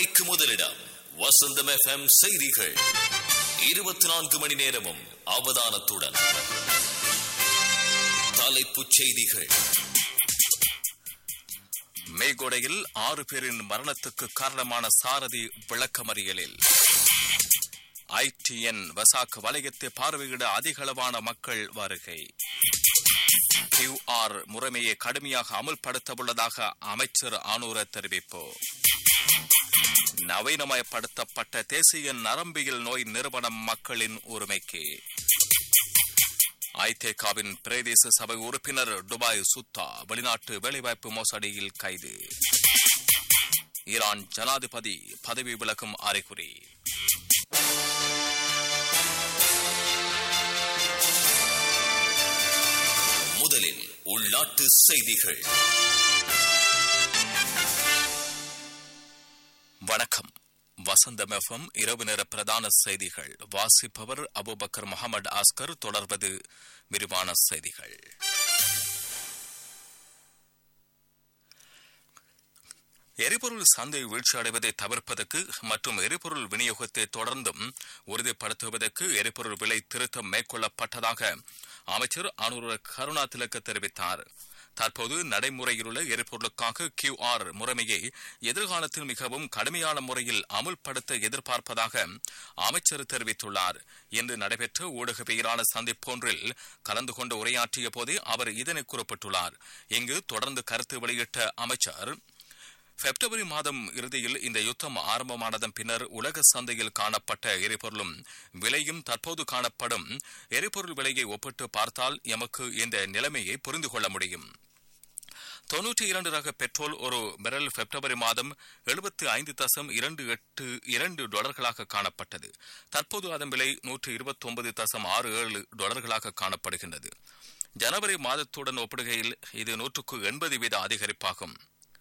மணிக்கு முதலிடம் வசந்தம் எஃப்எம் செய்திகள் இருபத்தி நான்கு மணி நேரமும் அவதானத்துடன் தலைப்புச் செய்திகள் மேகொடையில் ஆறு பேரின் மரணத்துக்கு காரணமான சாரதி விளக்கமறியலில் ஐடிஎன் வசாக் வலயத்தை பார்வையிட அதிகளவான மக்கள் வருகை கியூஆர் முறைமையை கடுமையாக அமுல்படுத்த உள்ளதாக அமைச்சர் ஆனூர தெரிவிப்பு நவீனமயப்படுத்தப்பட்ட தேசிய நரம்பியல் நோய் நிறுவனம் மக்களின் உரிமைக்கு ஐதேகாவின் பிரதேச சபை உறுப்பினர் துபாய் சுத்தா வெளிநாட்டு வேலைவாய்ப்பு மோசடியில் கைது ஈரான் ஜனாதிபதி பதவி விலகும் அறிகுறி முதலில் உள்நாட்டு செய்திகள் வணக்கம் வசந்தம் எஃப்எம் இரவு நேர பிரதான செய்திகள் வாசிப்பவர் அபுபக்கர் முகமது ஆஸ்கர் தொடர்வது விரிவான செய்திகள் எரிபொருள் சந்தை வீழ்ச்சி அடைவதை தவிர்ப்பதற்கு மற்றும் எரிபொருள் விநியோகத்தை தொடர்ந்தும் உறுதிப்படுத்துவதற்கு எரிபொருள் விலை திருத்தம் மேற்கொள்ளப்பட்டதாக அமைச்சர் அனுர கருணா திலக்க தெரிவித்தார் தற்போது நடைமுறையிலுள்ள எரிபொருளுக்காக கியூஆர் முறைமையை எதிர்காலத்தில் மிகவும் கடுமையான முறையில் அமுல்படுத்த எதிர்பார்ப்பதாக அமைச்சர் தெரிவித்துள்ளார் இன்று நடைபெற்ற ஊடகவியலாளர் சந்திப்பொன்றில் கலந்து கொண்டு உரையாற்றிய போதே அவர் இதனை குறிப்பிட்டுள்ளார் இங்கு தொடர்ந்து கருத்து வெளியிட்ட அமைச்சர் பிப்ரவரி மாதம் இறுதியில் இந்த யுத்தம் ஆரம்பமானதன் பின்னர் உலக சந்தையில் காணப்பட்ட எரிபொருளும் விலையும் தற்போது காணப்படும் எரிபொருள் விலையை ஒப்பிட்டு பார்த்தால் எமக்கு இந்த நிலைமையை புரிந்து கொள்ள முடியும் தொன்னூற்றி இரண்டு ரக பெட்ரோல் ஒரு பெரல் பிப்ரவரி மாதம் எழுபத்தி ஐந்து தசம் இரண்டு எட்டு இரண்டு டாலர்களாக காணப்பட்டது தற்போது அதன் விலை நூற்று இருபத்தி ஒன்பது தசம் ஆறு ஏழு டாலர்களாக காணப்படுகின்றது ஜனவரி மாதத்துடன் ஒப்பிடுகையில் இது நூற்றுக்கு எண்பது வீத அதிகரிப்பாகும்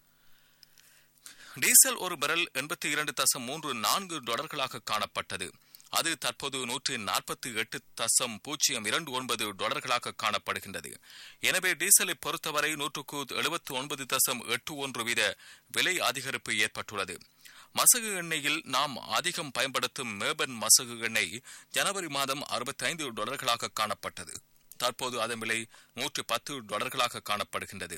டீசல் ஒரு பெரல் எண்பத்தி இரண்டு தசம் மூன்று நான்கு டாலர்களாக காணப்பட்டது அது தற்போது நூற்றி நாற்பத்தி எட்டு தசம் பூஜ்ஜியம் இரண்டு ஒன்பது டாலர்களாக காணப்படுகின்றது எனவே டீசலை பொறுத்தவரை நூற்றுக்கு எழுபத்தி ஒன்பது தசம் எட்டு ஒன்று வீத விலை அதிகரிப்பு ஏற்பட்டுள்ளது மசகு எண்ணெயில் நாம் அதிகம் பயன்படுத்தும் மேபன் மசகு எண்ணெய் ஜனவரி மாதம் அறுபத்தி ஐந்து டாலர்களாக காணப்பட்டது தற்போது அதன் விலை நூற்று பத்து டாலர்களாக காணப்படுகின்றது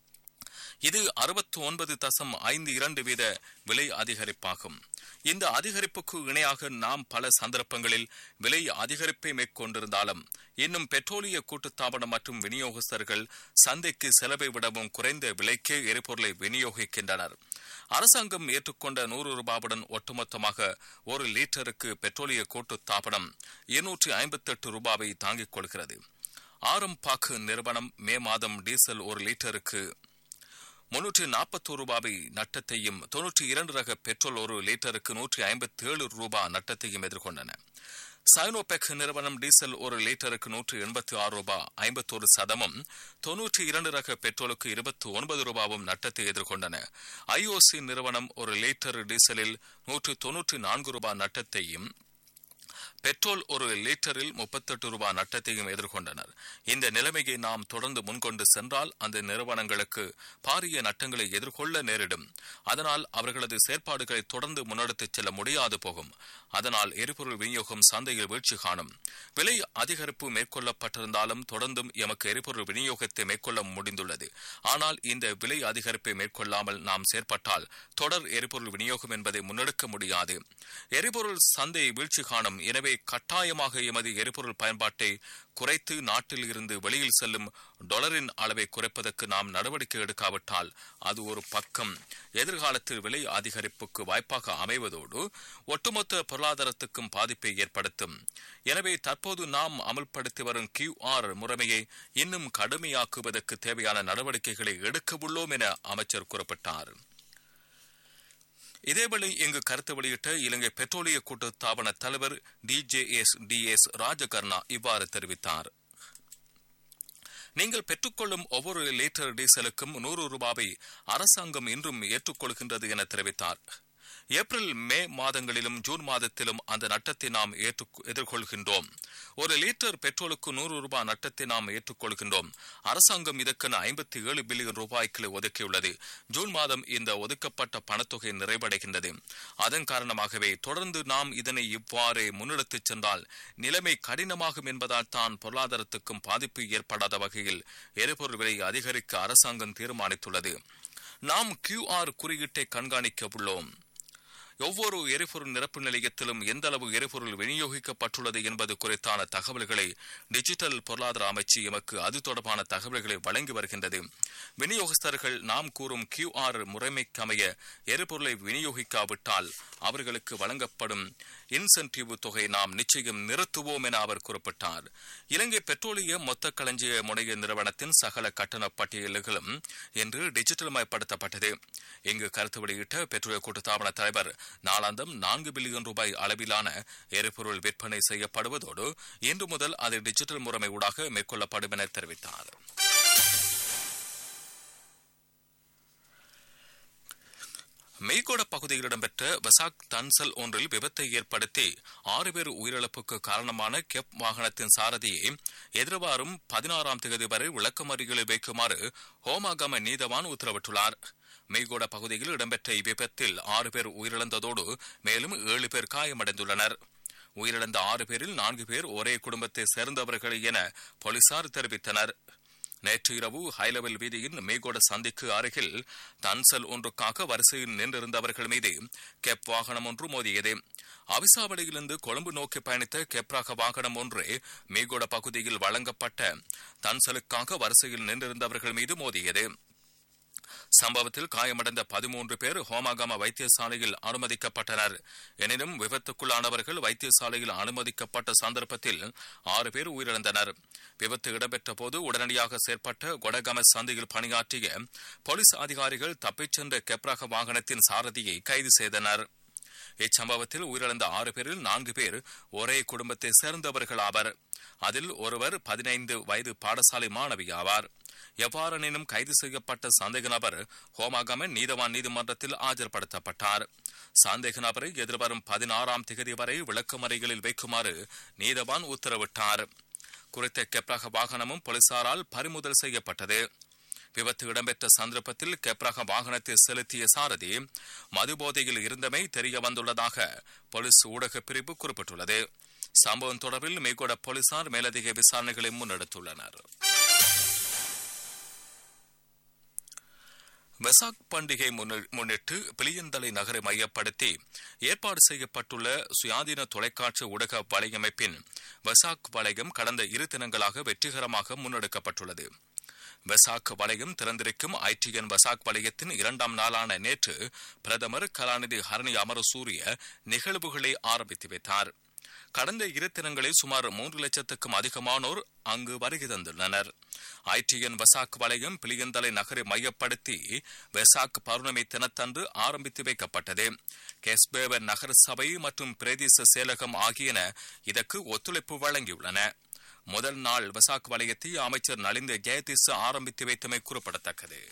இது அறுபத்தி ஒன்பது தசம் ஐந்து இரண்டு வீத விலை அதிகரிப்பாகும் இந்த அதிகரிப்புக்கு இணையாக நாம் பல சந்தர்ப்பங்களில் விலை அதிகரிப்பை மேற்கொண்டிருந்தாலும் இன்னும் பெட்ரோலிய கூட்டுத்தாபனம் மற்றும் விநியோகஸ்தர்கள் சந்தைக்கு செலவை விடவும் குறைந்த விலைக்கே எரிபொருளை விநியோகிக்கின்றனர் அரசாங்கம் ஏற்றுக்கொண்ட நூறு ரூபாவுடன் ஒட்டுமொத்தமாக ஒரு லீட்டருக்கு பெட்ரோலிய கூட்டுத்தாபனம் இருநூற்றி ஐம்பத்தி எட்டு ரூபாவை தாங்கிக் கொள்கிறது ஆரம் பாக்கு நிறுவனம் மே மாதம் டீசல் ஒரு லிட்டருக்கு முன்னூற்றி நாற்பத்தோரு ரூபாவை நட்டத்தையும் தொன்னூற்றி இரண்டு ரக பெட்ரோல் ஒரு லிட்டருக்கு நூற்றி ஐம்பத்தி ஏழு ரூபாய் நட்டத்தையும் எதிர்கொண்டன சைனோபெக் நிறுவனம் டீசல் ஒரு லிட்டருக்கு நூற்று எண்பத்தி ஆறு ரூபாய் ஐம்பத்தோரு சதமும் தொன்னூற்றி இரண்டு ரக பெட்ரோலுக்கு இருபத்தி ஒன்பது ரூபாவும் நட்டத்தை எதிர்கொண்டன ஐஓசி நிறுவனம் ஒரு லிட்டர் டீசலில் நூற்று தொன்னூற்றி நான்கு ரூபாய் நட்டத்தையும் பெட்ரோல் ஒரு லிட்டரில் முப்பத்தெட்டு ரூபாய் நட்டத்தையும் எதிர்கொண்டனர் இந்த நிலைமையை நாம் தொடர்ந்து முன்கொண்டு சென்றால் அந்த நிறுவனங்களுக்கு பாரிய நட்டங்களை எதிர்கொள்ள நேரிடும் அதனால் அவர்களது செயற்பாடுகளை தொடர்ந்து முன்னெடுத்துச் செல்ல முடியாது போகும் அதனால் எரிபொருள் விநியோகம் சந்தையில் வீழ்ச்சி காணும் விலை அதிகரிப்பு மேற்கொள்ளப்பட்டிருந்தாலும் தொடர்ந்தும் எமக்கு எரிபொருள் விநியோகத்தை மேற்கொள்ள முடிந்துள்ளது ஆனால் இந்த விலை அதிகரிப்பை மேற்கொள்ளாமல் நாம் செயற்பட்டால் தொடர் எரிபொருள் விநியோகம் என்பதை முன்னெடுக்க முடியாது எரிபொருள் சந்தை வீழ்ச்சி காணும் எனவே கட்டாயமாக எமது எரிபொருள் பயன்பாட்டை குறைத்து நாட்டில் இருந்து வெளியில் செல்லும் டாலரின் அளவை குறைப்பதற்கு நாம் நடவடிக்கை எடுக்காவிட்டால் அது ஒரு பக்கம் எதிர்காலத்தில் விலை அதிகரிப்புக்கு வாய்ப்பாக அமைவதோடு ஒட்டுமொத்த பொருளாதாரத்துக்கும் பாதிப்பை ஏற்படுத்தும் எனவே தற்போது நாம் அமல்படுத்தி வரும் கியூஆர் முறைமையை இன்னும் கடுமையாக்குவதற்கு தேவையான நடவடிக்கைகளை எடுக்க உள்ளோம் என அமைச்சர் குறிப்பிட்டார் இதேவேளை இங்கு கருத்து வெளியிட்ட இலங்கை பெட்ரோலிய கூட்டுத்தாபன தலைவர் டிஜேஎஸ் டிஎஸ் ராஜகர்ணா இவ்வாறு தெரிவித்தார் நீங்கள் பெற்றுக்கொள்ளும் ஒவ்வொரு லிட்டர் டீசலுக்கும் நூறு ரூபாவை அரசாங்கம் இன்றும் ஏற்றுக்கொள்கின்றது என தெரிவித்தார் ஏப்ரல் மே மாதங்களிலும் ஜூன் மாதத்திலும் அந்த நட்டத்தை நாம் ஏற்று எதிர்கொள்கின்றோம் ஒரு லிட்டர் பெட்ரோலுக்கு நூறு ரூபாய் நட்டத்தை நாம் ஏற்றுக்கொள்கின்றோம் அரசாங்கம் இதற்கென ஐம்பத்தி ஏழு பில்லியன் ரூபாய்க்கு ஒதுக்கியுள்ளது ஜூன் மாதம் இந்த ஒதுக்கப்பட்ட பணத்தொகை நிறைவடைகின்றது அதன் காரணமாகவே தொடர்ந்து நாம் இதனை இவ்வாறு முன்னெடுத்துச் சென்றால் நிலைமை கடினமாகும் என்பதால் தான் பொருளாதாரத்துக்கும் பாதிப்பு ஏற்படாத வகையில் எரிபொருள் விலை அதிகரிக்க அரசாங்கம் தீர்மானித்துள்ளது நாம் கியூஆர் குறியீட்டை கண்காணிக்க உள்ளோம் ஒவ்வொரு எரிபொருள் நிரப்பு நிலையத்திலும் எந்த அளவு எரிபொருள் விநியோகிக்கப்பட்டுள்ளது என்பது குறித்தான தகவல்களை டிஜிட்டல் பொருளாதார அமைச்சு எமக்கு அது தொடர்பான தகவல்களை வழங்கி வருகின்றது விநியோகஸ்தர்கள் நாம் கூறும் கியூஆர் முறைமைக்கமைய எரிபொருளை விநியோகிக்காவிட்டால் அவர்களுக்கு வழங்கப்படும் இன்சென்டிவ் தொகை நாம் நிச்சயம் நிறுத்துவோம் என அவர் குறிப்பிட்டார் இலங்கை பெட்ரோலிய மொத்த களஞ்சிய முனைய நிறுவனத்தின் சகல கட்டண பட்டியல்களும் இன்று டிஜிட்டல் மயப்படுத்தப்பட்டது இங்கு கருத்து வெளியிட்ட பெட்ரோலிய கூட்டுத்தாபன தலைவர் நாளாந்தம் நான்கு பில்லியன் ரூபாய் அளவிலான எரிபொருள் விற்பனை செய்யப்படுவதோடு இன்று முதல் அது டிஜிட்டல் முறைமை ஊடாக மேற்கொள்ளப்படும் என தெரிவித்தார் மெய்கோட பகுதியில் இடம்பெற்ற வசாக் தன்சல் ஒன்றில் விபத்தை ஏற்படுத்தி ஆறு பேர் உயிரிழப்புக்கு காரணமான கெப் வாகனத்தின் சாரதியை எதிர்வாரும் பதினாறாம் தேதி வரை விளக்கமறிகளில் வைக்குமாறு ஹோமாகம நீதவான் உத்தரவிட்டுள்ளார் மெய்கோட பகுதியில் இடம்பெற்ற இவ்விபத்தில் ஆறு பேர் உயிரிழந்ததோடு மேலும் ஏழு பேர் காயமடைந்துள்ளனர் உயிரிழந்த ஆறு பேரில் நான்கு பேர் ஒரே குடும்பத்தை சேர்ந்தவர்கள் என போலீசார் தெரிவித்தனர் நேற்று இரவு ஹைலெவல் வீதியின் மேகோட சந்திக்கு அருகில் தன்சல் ஒன்றுக்காக வரிசையில் நின்றிருந்தவர்கள் மீது கெப் வாகனம் ஒன்று மோதியது அவிசாவளியிலிருந்து கொழும்பு நோக்கி பயணித்த கெப்ராக வாகனம் ஒன்று மேகோட பகுதியில் வழங்கப்பட்ட தன்சலுக்காக வரிசையில் நின்றிருந்தவர்கள் மீது மோதியது சம்பவத்தில் காயமடைந்த பதிமூன்று பேர் ஹோமாகாம வைத்தியசாலையில் அனுமதிக்கப்பட்டனர் எனினும் விபத்துக்குள்ளானவர்கள் வைத்தியசாலையில் அனுமதிக்கப்பட்ட சந்தர்ப்பத்தில் ஆறு பேர் உயிரிழந்தனர் விபத்து இடம்பெற்ற போது உடனடியாக செயற்பட்ட கொடகம சந்தையில் பணியாற்றிய போலீஸ் அதிகாரிகள் தப்பிச் சென்ற கெப்ரக வாகனத்தின் சாரதியை கைது செய்தனர் இச்சம்பவத்தில் உயிரிழந்த ஆறு பேரில் நான்கு பேர் ஒரே குடும்பத்தை சேர்ந்தவர்கள் ஆவர் அதில் ஒருவர் பதினைந்து வயது பாடசாலை மாணவி ஆவார் எவ்வாறெனினும் கைது செய்யப்பட்ட சந்தேக நபர் ஹோமாகம நீதவான் நீதிமன்றத்தில் ஆஜர்படுத்தப்பட்டார் சந்தேக நபரை எதிர்வரும் பதினாறாம் திகதி வரை விளக்கமறைகளில் வைக்குமாறு நீதவான் உத்தரவிட்டார் குறித்த கெப்ரக வாகனமும் போலீசாரால் பறிமுதல் செய்யப்பட்டது விபத்து இடம்பெற்ற சந்தர்ப்பத்தில் கெப்ரக வாகனத்தை செலுத்திய சாரதி மதுபோதையில் இருந்தமை தெரிய வந்துள்ளதாக போலீஸ் ஊடக பிரிவு குறிப்பிட்டுள்ளது சம்பவம் தொடர்பில் மேகோட போலீசார் மேலதிக விசாரணைகளை முன்னெடுத்துள்ளனர் வெசாக் பண்டிகை முன்னிட்டு பிளியந்தலை நகரை மையப்படுத்தி ஏற்பாடு செய்யப்பட்டுள்ள சுயாதீன தொலைக்காட்சி ஊடக வலையமைப்பின் வெசாக் வளையம் கடந்த இரு தினங்களாக வெற்றிகரமாக முன்னெடுக்கப்பட்டுள்ளது வெசாக் வளையம் திறந்திருக்கும் ஐடிஎன் வெசாக் வளையத்தின் இரண்டாம் நாளான நேற்று பிரதமர் கலாநிதி ஹரணி அமரசூரிய நிகழ்வுகளை ஆரம்பித்து வைத்தார் கடந்த இரு தினங்களில் சுமார் மூன்று லட்சத்துக்கும் அதிகமானோர் அங்கு வருகை தந்துள்ளனர் ஐடிஎன் வெசாக் வளையம் பிளியந்தலை நகரை மையப்படுத்தி வெசாக் பௌர்ணமி தினத்தன்று ஆரம்பித்து வைக்கப்பட்டது கெஸ்பேவர் நகர சபை மற்றும் பிரதேச செயலகம் ஆகியன இதற்கு ஒத்துழைப்பு வழங்கியுள்ளன முதல் நாள் வெசாக் வளையத்தை அமைச்சர் நலிந்த ஜெயதிஸ் ஆரம்பித்து வைத்தமை குறிப்பிடத்தக்கது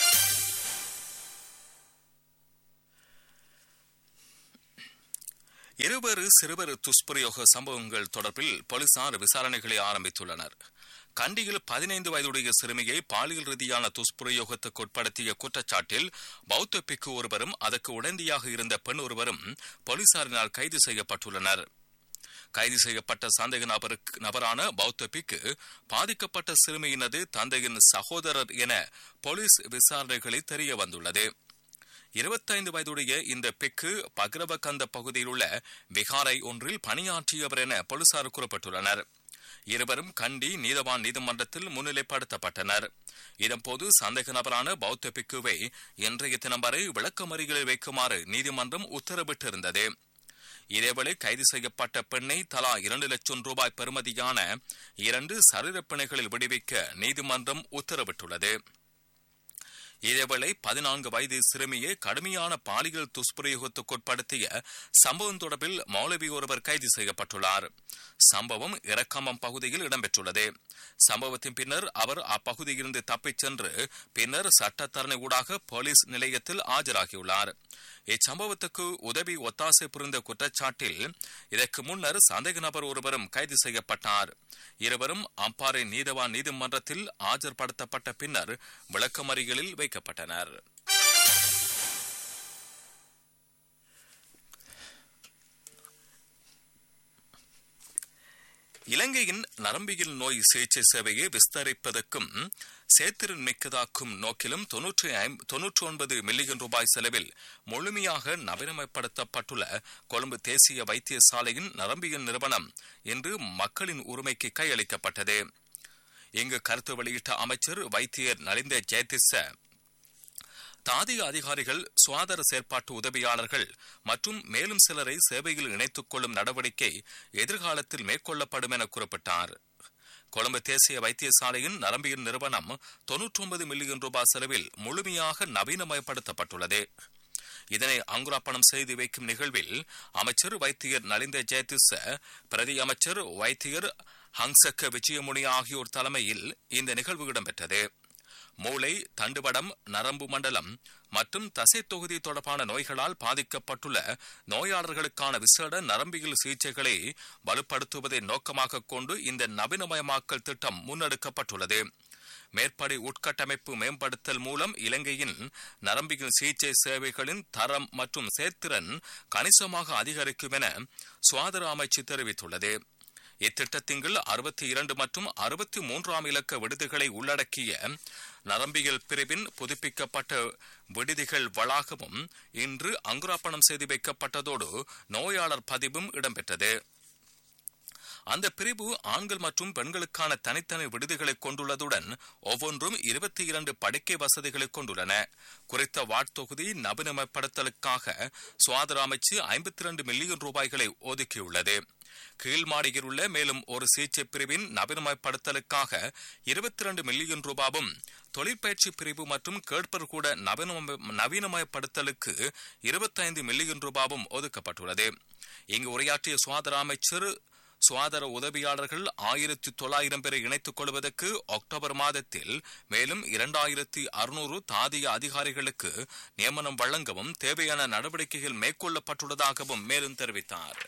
இருவேறு சிறுவர் துஷ்பிரயோக சம்பவங்கள் தொடர்பில் போலீசார் விசாரணைகளை ஆரம்பித்துள்ளனர் கண்டியில் பதினைந்து வயதுடைய சிறுமியை பாலியல் ரீதியான துஷ்பிரயோகத்துக்கு உட்படுத்திய குற்றச்சாட்டில் பௌத்த பிக்கு ஒருவரும் அதற்கு உடந்தையாக இருந்த பெண் ஒருவரும் போலீசாரினால் கைது செய்யப்பட்டுள்ளனர் கைது செய்யப்பட்ட சந்தேக நபருக்கு நபரான பௌத்த பிக்கு பாதிக்கப்பட்ட சிறுமியினது தந்தையின் சகோதரர் என போலீஸ் விசாரணைகளில் தெரிய வந்துள்ளது இருபத்தைந்து வயதுடைய இந்த பிக்கு பக்ரவகந்த பகுதியில் உள்ள விகாரை ஒன்றில் பணியாற்றியவர் என போலீசார் கூறப்பட்டுள்ளனர் இருவரும் கண்டி நீதவான் நீதிமன்றத்தில் முன்னிலைப்படுத்தப்பட்டனர் இதன்போது சந்தேக நபரான பௌத்த பிக்குவை இன்றைய தினம் வரை விளக்கமறிகளில் வைக்குமாறு நீதிமன்றம் உத்தரவிட்டிருந்தது இதேவேளை கைது செய்யப்பட்ட பெண்ணை தலா இரண்டு லட்சம் ரூபாய் பெறுமதியான இரண்டு சரீரப்பிணைகளில் விடுவிக்க நீதிமன்றம் உத்தரவிட்டுள்ளது இதேவேளை பதினான்கு வயது சிறுமியை கடுமையான பாலியல் துஷ்பிரயோகத்துக்குட்படுத்திய சம்பவம் தொடர்பில் மௌலவி ஒருவர் கைது செய்யப்பட்டுள்ளார் சம்பவம் இறக்கமம் பகுதியில் இடம்பெற்றுள்ளது சம்பவத்தின் பின்னர் அவர் அப்பகுதியிலிருந்து தப்பிச் சென்று பின்னர் சட்டத்தரணை ஊடாக போலீஸ் நிலையத்தில் ஆஜராகியுள்ளார் இச்சம்பவத்துக்கு உதவி ஒத்தாசை புரிந்த குற்றச்சாட்டில் இதற்கு முன்னர் சந்தேக நபர் ஒருவரும் கைது செய்யப்பட்டார் இருவரும் அம்பாறை நீதவான் நீதிமன்றத்தில் ஆஜர்படுத்தப்பட்ட பின்னர் விளக்கமறியலில் வைக்கப்பட்டனர் இலங்கையின் நரம்பியல் நோய் சிகிச்சை சேவையை விஸ்தரிப்பதற்கும் சேத்திரன் மிக்கதாக்கும் நோக்கிலும் தொன்னூற்றி தொன்னூற்றி ஒன்பது மில்லியன் ரூபாய் செலவில் முழுமையாக நவீனமயப்படுத்தப்பட்டுள்ள கொழும்பு தேசிய வைத்தியசாலையின் நரம்பியல் நிறுவனம் இன்று மக்களின் உரிமைக்கு கையளிக்கப்பட்டது இங்கு கருத்து வெளியிட்ட அமைச்சர் வைத்தியர் நலிந்த ஜெயதிச தாதிக அதிகாரிகள் சுகாதார செயற்பாட்டு உதவியாளர்கள் மற்றும் மேலும் சிலரை சேவையில் இணைத்துக் கொள்ளும் நடவடிக்கை எதிர்காலத்தில் மேற்கொள்ளப்படும் என குறிப்பிட்டார் கொழும்பு தேசிய வைத்தியசாலையின் நரம்பியல் நிறுவனம் தொன்னூற்றி ஒன்பது மில்லியன் ரூபாய் செலவில் முழுமையாக நவீனமயப்படுத்தப்பட்டுள்ளது இதனை அங்குராப்பணம் செய்து வைக்கும் நிகழ்வில் அமைச்சர் வைத்தியர் நலிந்த ஜெயதிச பிரதி அமைச்சர் வைத்தியர் ஹங்சக்க விஜயமுனி ஆகியோர் தலைமையில் இந்த நிகழ்வு இடம்பெற்றது மூளை தண்டுவடம் நரம்பு மண்டலம் மற்றும் தசை தொகுதி தொடர்பான நோய்களால் பாதிக்கப்பட்டுள்ள நோயாளர்களுக்கான விசேட நரம்பியல் சிகிச்சைகளை வலுப்படுத்துவதை நோக்கமாக கொண்டு இந்த நவீனமயமாக்கல் திட்டம் முன்னெடுக்கப்பட்டுள்ளது மேற்படி உட்கட்டமைப்பு மேம்படுத்தல் மூலம் இலங்கையின் நரம்பியல் சிகிச்சை சேவைகளின் தரம் மற்றும் செயற்திறன் கணிசமாக அதிகரிக்கும் என சுகாதார அமைச்சு தெரிவித்துள்ளது இத்திட்டத்தின் கீழ் அறுபத்தி இரண்டு மற்றும் அறுபத்தி மூன்றாம் இலக்க விடுதிகளை உள்ளடக்கிய நரம்பியல் பிரிவின் புதுப்பிக்கப்பட்ட விடுதிகள் வளாகமும் இன்று அங்குராப்பணம் செய்து வைக்கப்பட்டதோடு நோயாளர் பதிவும் இடம்பெற்றது அந்த பிரிவு ஆண்கள் மற்றும் பெண்களுக்கான தனித்தனி விடுதிகளை கொண்டுள்ளதுடன் ஒவ்வொன்றும் இருபத்தி இரண்டு படுக்கை வசதிகளை கொண்டுள்ளன குறித்த வார்டு தொகுதி நவீனமயப்படுத்தலுக்காக சுகாதார அமைச்சு ஐம்பத்தி இரண்டு மில்லியன் ரூபாய்களை ஒதுக்கியுள்ளது கீழ்மாடியில் உள்ள மேலும் ஒரு சிகிச்சை பிரிவின் நவீனமயப்படுத்தலுக்காக இருபத்தி இரண்டு மில்லியன் ரூபாவும் தொழிற்பயிற்சி பிரிவு மற்றும் கேட்பர் கூட நவீனமயப்படுத்தலுக்கு இருபத்தைந்து மில்லியன் ரூபாவும் ஒதுக்கப்பட்டுள்ளது இங்கு உரையாற்றிய சுகாதார அமைச்சர் சுகாதார உதவியாளர்கள் ஆயிரத்தி தொள்ளாயிரம் பேரை இணைத்துக் கொள்வதற்கு அக்டோபர் மாதத்தில் மேலும் இரண்டாயிரத்தி அறுநூறு தாதிய அதிகாரிகளுக்கு நியமனம் வழங்கவும் தேவையான நடவடிக்கைகள் மேற்கொள்ளப்பட்டுள்ளதாகவும் மேலும் தெரிவித்தார்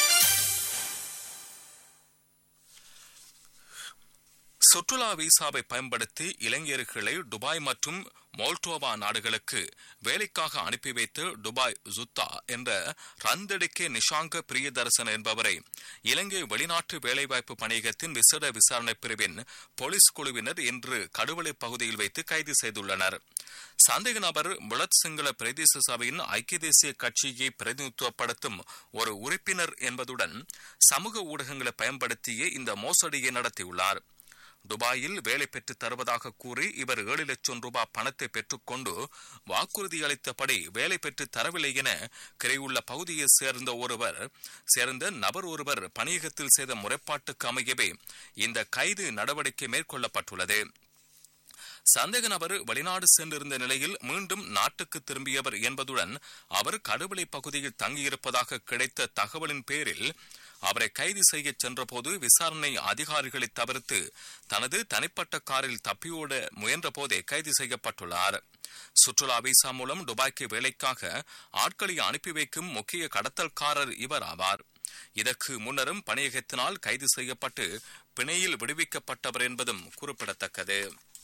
சுற்றுலா விசாவை பயன்படுத்தி இளைஞர்களை துபாய் மற்றும் மோல்டோவா நாடுகளுக்கு வேலைக்காக அனுப்பி வைத்து துபாய் ஜுத்தா என்ற ரந்தடிக்கே நிஷாங்க பிரியதர்சன் என்பவரை இலங்கை வெளிநாட்டு வேலைவாய்ப்பு பணியகத்தின் விசேட விசாரணை பிரிவின் போலீஸ் குழுவினர் இன்று கடுவளை பகுதியில் வைத்து கைது செய்துள்ளனர் சந்தேக நபர் புலத் சிங்கள பிரதேச சபையின் ஐக்கிய தேசிய கட்சியை பிரதிநிதித்துவப்படுத்தும் ஒரு உறுப்பினர் என்பதுடன் சமூக ஊடகங்களை பயன்படுத்தியே இந்த மோசடியை நடத்தியுள்ளார் துபாயில் வேலை பெற்றுத் தருவதாக கூறி இவர் ஏழு லட்சம் ரூபாய் பணத்தை பெற்றுக்கொண்டு வாக்குறுதி அளித்தபடி வேலை பெற்று தரவில்லை என கிரையுள்ள பகுதியைச் சேர்ந்த ஒருவர் சேர்ந்த நபர் ஒருவர் பணியகத்தில் செய்த முறைப்பாட்டுக்கு அமையவே இந்த கைது நடவடிக்கை மேற்கொள்ளப்பட்டுள்ளது சந்தேக நபர் வெளிநாடு சென்றிருந்த நிலையில் மீண்டும் நாட்டுக்கு திரும்பியவர் என்பதுடன் அவர் கடுவளை பகுதியில் தங்கியிருப்பதாக கிடைத்த தகவலின் பேரில் அவரை கைது செய்ய சென்றபோது விசாரணை அதிகாரிகளை தவிர்த்து தனது தனிப்பட்ட காரில் தப்பியோட முயன்ற போதே கைது செய்யப்பட்டுள்ளார் சுற்றுலா விசா மூலம் துபாய்க்கு வேலைக்காக ஆட்களை அனுப்பி வைக்கும் முக்கிய கடத்தல்காரர் இவர் ஆவார் இதற்கு முன்னரும் பணியகத்தினால் கைது செய்யப்பட்டு பிணையில் விடுவிக்கப்பட்டவர் என்பதும் குறிப்பிடத்தக்கது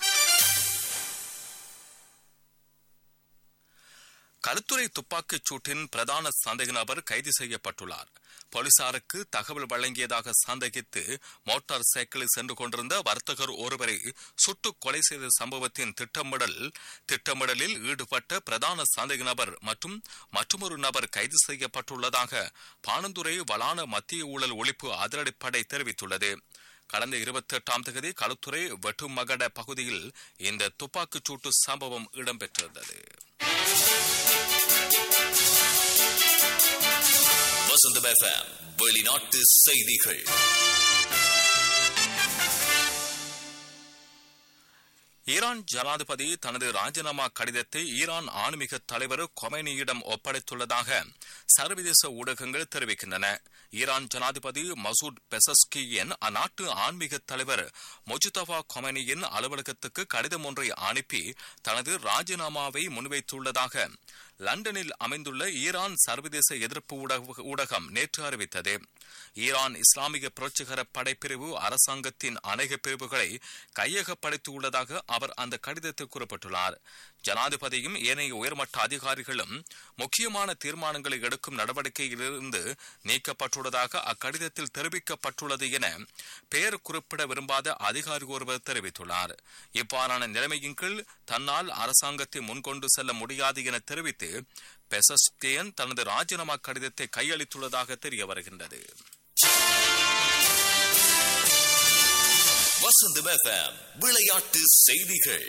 களுத்துறை துப்பாக்கிச் சூட்டின் பிரதான சந்தேக நபர் கைது செய்யப்பட்டுள்ளார் போலீசாருக்கு தகவல் வழங்கியதாக சந்தேகித்து மோட்டார் சைக்கிளில் சென்று கொண்டிருந்த வர்த்தகர் ஒருவரை சுட்டுக் கொலை செய்த சம்பவத்தின் திட்டமிடல் திட்டமிடலில் ஈடுபட்ட பிரதான சந்தேக நபர் மற்றும் மற்றொரு நபர் கைது செய்யப்பட்டுள்ளதாக பானந்துறை வளான மத்திய ஊழல் ஒழிப்பு அதிரடிப்படை தெரிவித்துள்ளது கடந்த இருபத்தி எட்டாம் தேதி களுத்துறை வெட்டுமகட பகுதியில் இந்த துப்பாக்கிச் சூட்டு சம்பவம் இடம்பெற்றிருந்தது வசந்தம் எஃப்எம் வெளிநாட்டு செய்திகள் ஈரான் ஜனாதிபதி தனது ராஜினாமா கடிதத்தை ஈரான் ஆன்மீக தலைவர் கொமைனியிடம் ஒப்படைத்துள்ளதாக சர்வதேச ஊடகங்கள் தெரிவிக்கின்றன ஈரான் ஜனாதிபதி மசூத் பெசஸ்கியன் அந்நாட்டு ஆன்மீக தலைவர் மொஜிதபா கொமைனியின் அலுவலகத்துக்கு கடிதம் ஒன்றை அனுப்பி தனது ராஜினாமாவை முன்வைத்துள்ளதாக லண்டனில் அமைந்துள்ள ஈரான் சர்வதேச எதிர்ப்பு ஊடக- ஊடகம் நேற்று அறிவித்தது ஈரான் இஸ்லாமிய புரட்சிகர படைப்பிரிவு அரசாங்கத்தின் அநேக பிரிவுகளை கையகப்படுத்தியுள்ளதாக அவர் அந்த கடிதத்தில் குறிப்பிட்டுள்ளார் ஜனாதிபதியும் ஏனைய உயர்மட்ட அதிகாரிகளும் முக்கியமான தீர்மானங்களை எடுக்கும் நடவடிக்கையிலிருந்து நீக்கப்பட்டுள்ளதாக அக்கடிதத்தில் தெரிவிக்கப்பட்டுள்ளது என பெயர் குறிப்பிட விரும்பாத அதிகாரி ஒருவர் தெரிவித்துள்ளார் இவ்வாறான நிலைமையின் கீழ் தன்னால் அரசாங்கத்தை முன்கொண்டு செல்ல முடியாது என தெரிவித்து பெசஸ்கேயன் தனது ராஜினாமா கடிதத்தை கையளித்துள்ளதாக தெரிய வருகின்றது வசந்தம் எஃப்எம் விளையாட்டு செய்திகள்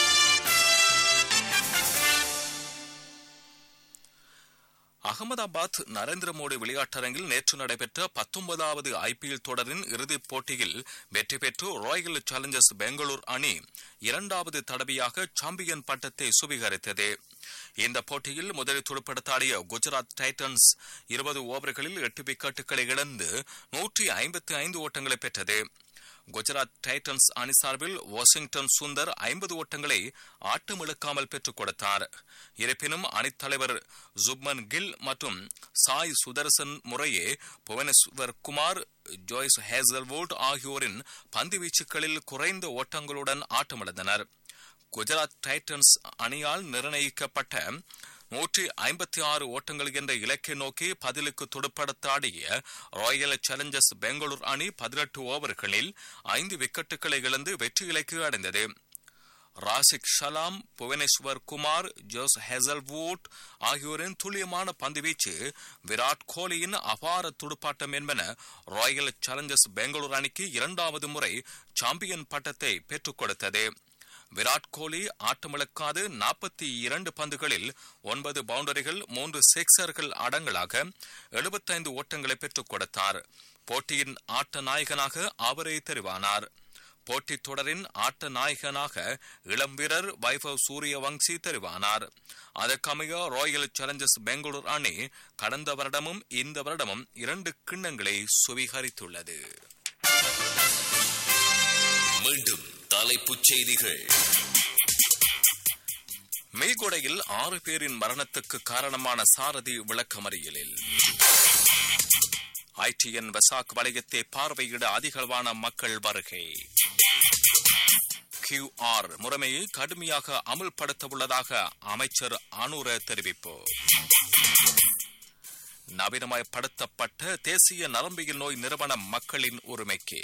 அகமதாபாத் நரேந்திர மோடி விளையாட்டரங்கில் நேற்று நடைபெற்ற பத்தொன்பதாவது ஐபிஎல் தொடரின் இறுதிப் போட்டியில் வெற்றி பெற்று ராயல் சேலஞ்சர்ஸ் பெங்களூர் அணி இரண்டாவது தடவையாக சாம்பியன் பட்டத்தை சுவீகரித்தது இந்த போட்டியில் முதலில் துடுப்படுத்தாடிய குஜராத் டைட்டன்ஸ் இருபது ஓவர்களில் எட்டு விக்கெட்டுகளை இழந்து நூற்றி ஐம்பத்தி ஐந்து ஓட்டங்களை பெற்றது குஜராத் டைட்டன்ஸ் அணி சார்பில் வாஷிங்டன் சுந்தர் ஐம்பது ஓட்டங்களை ஆட்டமிழக்காமல் பெற்றுக் கொடுத்தார் இருப்பினும் அணித்தலைவர் ஜுப்மன் கில் மற்றும் சாய் சுதர்சன் முறையே புவனேஸ்வர் குமார் ஜோய்ஸ் ஹேசல்வுட் ஆகியோரின் பந்துவீச்சுகளில் குறைந்த ஓட்டங்களுடன் ஆட்டமிழந்தனர் குஜராத் டைட்டன்ஸ் அணியால் நிர்ணயிக்கப்பட்ட நூற்றி ஐம்பத்தி ஆறு ஓட்டங்கள் என்ற இலக்கை நோக்கி பதிலுக்கு துடுப்படுத்தாடிய ராயல் சேலஞ்சர்ஸ் பெங்களூர் அணி பதினெட்டு ஓவர்களில் ஐந்து விக்கெட்டுகளை இழந்து வெற்றி இலக்கு அடைந்தது ராசிக் ஷலாம் புவனேஸ்வர் குமார் ஜோஸ் ஹெசல்வூட் ஆகியோரின் துல்லியமான பந்துவீச்சு விராட் கோலியின் அபார துடுப்பாட்டம் என்பன ராயல் சேலஞ்சர்ஸ் பெங்களூர் அணிக்கு இரண்டாவது முறை சாம்பியன் பட்டத்தை பெற்றுக் கொடுத்தது விராட் கோலி ஆட்டமிழக்காது நாற்பத்தி இரண்டு பந்துகளில் ஒன்பது பவுண்டரிகள் மூன்று சிக்சர்கள் அடங்கலாக எழுபத்தைந்து ஓட்டங்களை பெற்றுக் கொடுத்தார் போட்டியின் ஆட்ட நாயகனாக அவரே தெரிவானார் போட்டித் தொடரின் ஆட்ட நாயகனாக இளம் வீரர் வைபவ் சூரியவங்சி தெரிவானார் அதற்கமைய ராயல் சேலஞ்சர்ஸ் பெங்களூர் அணி கடந்த வருடமும் இந்த வருடமும் இரண்டு கிண்ணங்களை சுவீகரித்துள்ளது மீண்டும் தலைப்புச் செய்திகள் மேல்கொடையில் ஆறு பேரின் மரணத்துக்கு காரணமான சாரதி விளக்கமறியலில் ஐடிஎன் வெசாக் வலயத்தை பார்வையிட அதிகளவான மக்கள் வருகை கியூஆர் முறைமையை கடுமையாக அமுல்படுத்த உள்ளதாக அமைச்சர் அனுர தெரிவிப்பு நவீனமயப்படுத்தப்பட்ட தேசிய நரம்பியல் நோய் நிறுவனம் மக்களின் உரிமைக்கு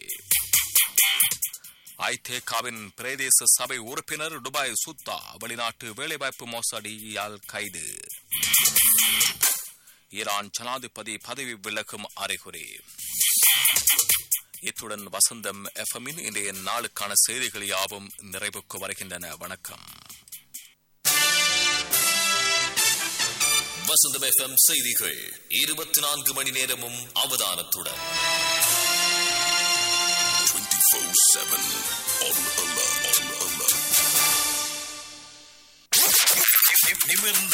ஐதேகாவின் பிரதேச சபை உறுப்பினர் துபாய் சுத்தா வெளிநாட்டு வேலைவாய்ப்பு மோசடியால் கைது ஈரான் ஜனாதிபதி பதவி விலகும் அறிகுறி இத்துடன் வசந்தம் எஃப்எம்மின் இன்றைய நாளுக்கான செய்திகள் யாவும் நிறைவுக்கு வருகின்றன வணக்கம் வசந்தம் எஃப்எம் செய்திகள் இருபத்தி நான்கு மணி நேரமும் அவதானத்துடன் 24-7 on alert. On alert. நிமிர்ந்த